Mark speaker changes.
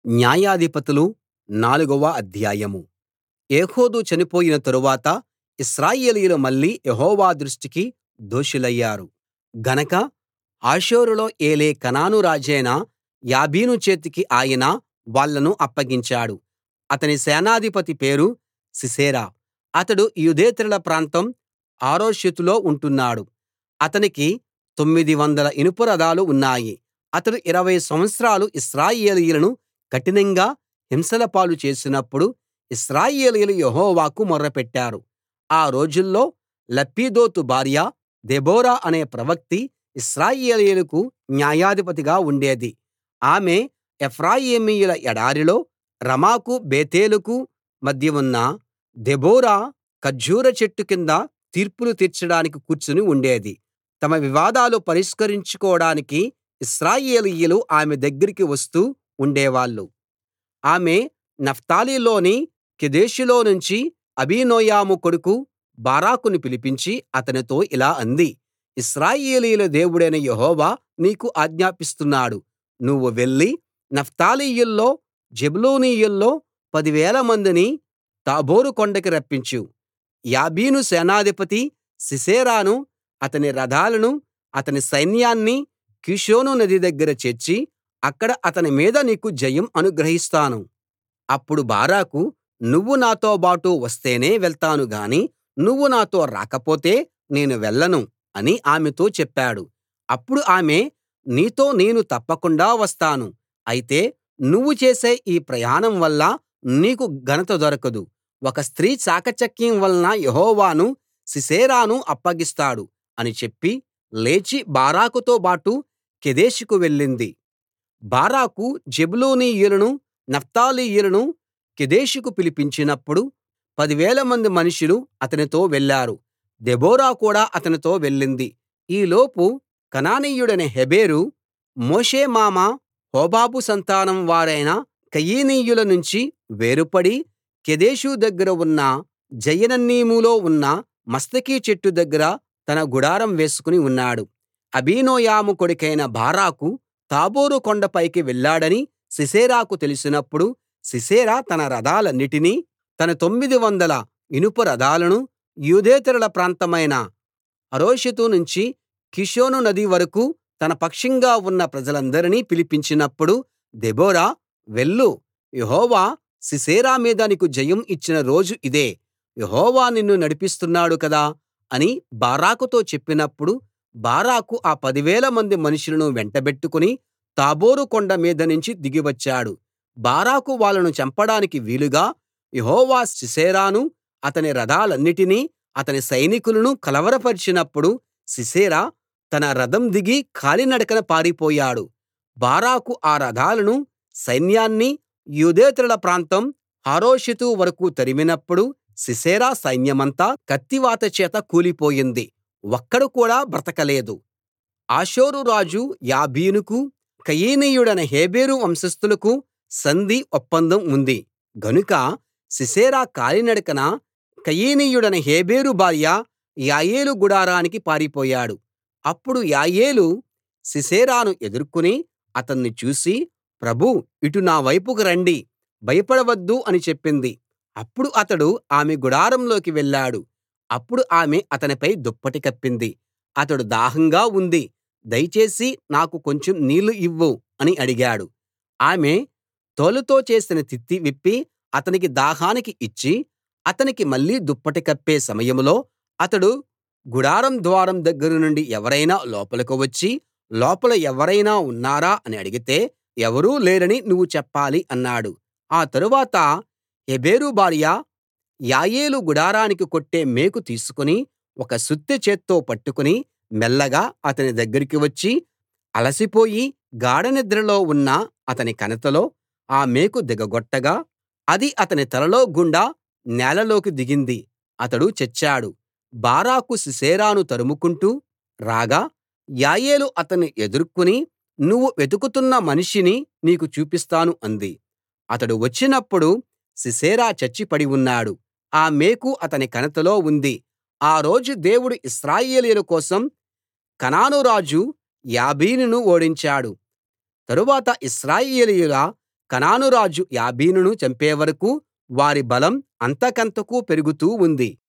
Speaker 1: న్యాయాధిపతులు నాలుగవ అధ్యాయం ఏహూదు చనిపోయిన తరువాత ఇశ్రాయేలీయులు మళ్ళీ యెహోవా దృష్టికి దోషులయ్యారు గనక హాసోరులో ఏలే కనాను రాజైన యాబీను చేతికి ఆయన వాళ్ళను అప్పగించాడు అతని సేనాధిపతి పేరు సీసెరా అతడు యూదేతరుల ప్రాంతం హరోషెతులో ఉంటున్నాడు అతనికి తొమ్మిది వందల ఇనుప రథాలు ఉన్నాయి అతడు ఇరవై సంవత్సరాలు ఇశ్రాయేలీయులను కఠినంగా హింసల పాలు చేసినప్పుడు ఇశ్రాయేలీయులు యెహోవాకు మొర్రపెట్టారు ఆ రోజుల్లో లప్పీదోతు భార్య దెబోరా అనే ప్రవక్త్రి ఇశ్రాయేలీయులకు న్యాయాధిపతిగా ఉండేది ఆమె ఎఫ్రాయిమీయుల ఎడారిలో రమాకు బేతేలుకు మధ్య ఉన్న దెబోరా ఖర్జూర చెట్టు కింద తీర్పులు తీర్చడానికి కూర్చుని ఉండేది తమ వివాదాలు పరిష్కరించుకోడానికి ఇశ్రాయేలీయులు ఆమె దగ్గరికి వస్తూ ఉండేవాళ్ళు ఆమె నఫ్తాలిలోని కెదెషులో నుంచి అబీనోయము కొడుకు బారాకును పిలిపించి అతనితో ఇలా అంది ఇశ్రాయేలీయుల దేవుడైన యెహోవా నీకు ఆజ్ఞాపిస్తున్నాడు నువ్వు వెళ్లి నఫ్తాలీయుల్లో జెబూలూనీయుల్లో పదివేల మందిని తాబోరు కొండకి రప్పించు యాబీను సేనాధిపతి సీసెరాను అతని రథాలను అతని సైన్యాన్ని కీషోను నది దగ్గర చేర్చి అక్కడ అతని మీద నీకు జయం అనుగ్రహిస్తాను అప్పుడు బారాకు నువ్వు నాతోబాటు వస్తేనే వెళ్తాను గాని నువ్వు నాతో రాకపోతే నేను వెళ్ళను అని ఆమెతో చెప్పాడు అప్పుడు ఆమె నీతో నేను తప్పకుండా వస్తాను అయితే నువ్వు చేసే ఈ ప్రయాణం వల్ల నీకు ఘనత దొరకదు ఒక స్త్రీ చాకచక్యం వలన యెహోవాను సీసెరాను అప్పగిస్తాడు అని చెప్పి లేచి బారాకుతోబాటు కెదెషుకు వెళ్ళింది బారాకు జెబూలూనీయులను నఫ్తాలీయులను కెదెషుకు పిలిపించినప్పుడు పదివేల మంది మనుషులు అతనితో వెళ్ళారు దెబోరా కూడా అతనితో వెళ్ళింది ఈలోపు కనానీయుడైన హెబెరు మోషే మామ హోబాబు సంతానం వారైన కయీనీయుల నుంచి వేరుపడి కెదెషు దగ్గర ఉన్న జయనన్నీములో ఉన్న మస్తకి చెట్టు దగ్గర తన గుడారం వేసుకుని ఉన్నాడు అబీనోయము కొడుకైన బారాకు తాబోరు కొండపైకి వెళ్ళాడని సీసెరాకు తెలిసినప్పుడు సీసెరా తన రథాలన్నిటినీ తన తొమ్మిది వందల ఇనుప రథాలను యూదేతరుల ప్రాంతమైన హరోషెతు నుంచి కీషోను నది వరకూ తన పక్షంగా ఉన్న ప్రజలందరినీ పిలిపించినప్పుడు దెబోరా వెళ్ళు యెహోవా సీసెరా మీద నీకు జయం ఇచ్చిన రోజు ఇదే యెహోవా నిన్ను నడిపిస్తున్నాడు కదా అని బారాకుతో చెప్పినప్పుడు బారాకు ఆ పదివేల మంది మనుషులను వెంటబెట్టుకుని తాబోరు కొండ మీద నుంచి దిగి వచ్చాడు బారాకు వాళ్ళను చంపడానికి వీలుగా యెహోవా సీసెరాను అతని రథాలన్నిటినీ అతని సైనికులను కలవరపరిచినప్పుడు సీసెరా తన రథం దిగి కాలినడకన పారిపోయాడు బారాకు ఆ రథాలను సైన్యాన్ని యూదేతరుల ప్రాంతం హరోషెతు వరకూ తరిమినప్పుడు సీసెరా సైన్యమంతా కత్తివాత చేత కూలిపోయింది ఒక్కడు కూడా బ్రతకలేదు హాసోరు రాజు యాబీనుకు కయీనీయుడైన హెబెరు వంశస్థులకు సంధి ఒప్పందం ఉంది గనుక సీసెరా కాలినడకన కయీనీయుడైన హెబెరు భార్య యాయేలు గుడారానికి పారిపోయాడు అప్పుడు యాయేలు సీసెరాను ఎదుర్కొని అతన్ని చూసి ప్రభూ ఇటు నా వైపుకు రండి భయపడవద్దు అని చెప్పింది అప్పుడు అతడు ఆమె గుడారంలోకి వెళ్ళాడు అప్పుడు ఆమె అతనిపై దుప్పటి కప్పింది అతడు దాహంగా ఉంది దయచేసి నాకు కొంచెం నీళ్లు ఇవ్వు అని అడిగాడు ఆమె తోలుతో చేసిన తిత్తి విప్పి అతనికి దాహానికి ఇచ్చి అతనికి మళ్ళీ దుప్పటి కప్పే సమయంలో అతడు గుడారం ద్వారం దగ్గర నుండి ఎవరైనా లోపలికి వచ్చి లోపల ఎవరైనా ఉన్నారా అని అడిగితే ఎవరూ లేరని నువ్వు చెప్పాలి అన్నాడు ఆ తరువాత హెబెరు భార్య యాయేలు గుడారానికి కొట్టే మేకు తీసుకుని ఒక సుత్తె చేత్తో పట్టుకుని మెల్లగా అతని దగ్గరికి వచ్చి అలసిపోయి గాఢనిద్రలో ఉన్న అతని కణతలో ఆ మేకు దిగగొట్టగా అది అతని తలలో గుండా నేలలోకి దిగింది అతడు చచ్చాడు బారాకు సీసెరాను తరుముకుంటూ రాగా యాయేలు అతన్ని ఎదుర్కొని నువ్వు వెతుకుతున్న మనిషిని నీకు చూపిస్తాను అంది అతడు వచ్చినప్పుడు సీసెరా చచ్చి పడి ఉన్నాడు ఆ మేకు అతని కణతలో ఉంది ఆ రోజు దేవుడు ఇశ్రాయేలీయుల కోసం కనాను రాజు యాబీనును ఓడించాడు తరువాత ఇశ్రాయేలీయుల కనాను రాజు యాబీనును చంపేవరకూ వారి బలం అంతకంతకూ పెరుగుతూ ఉంది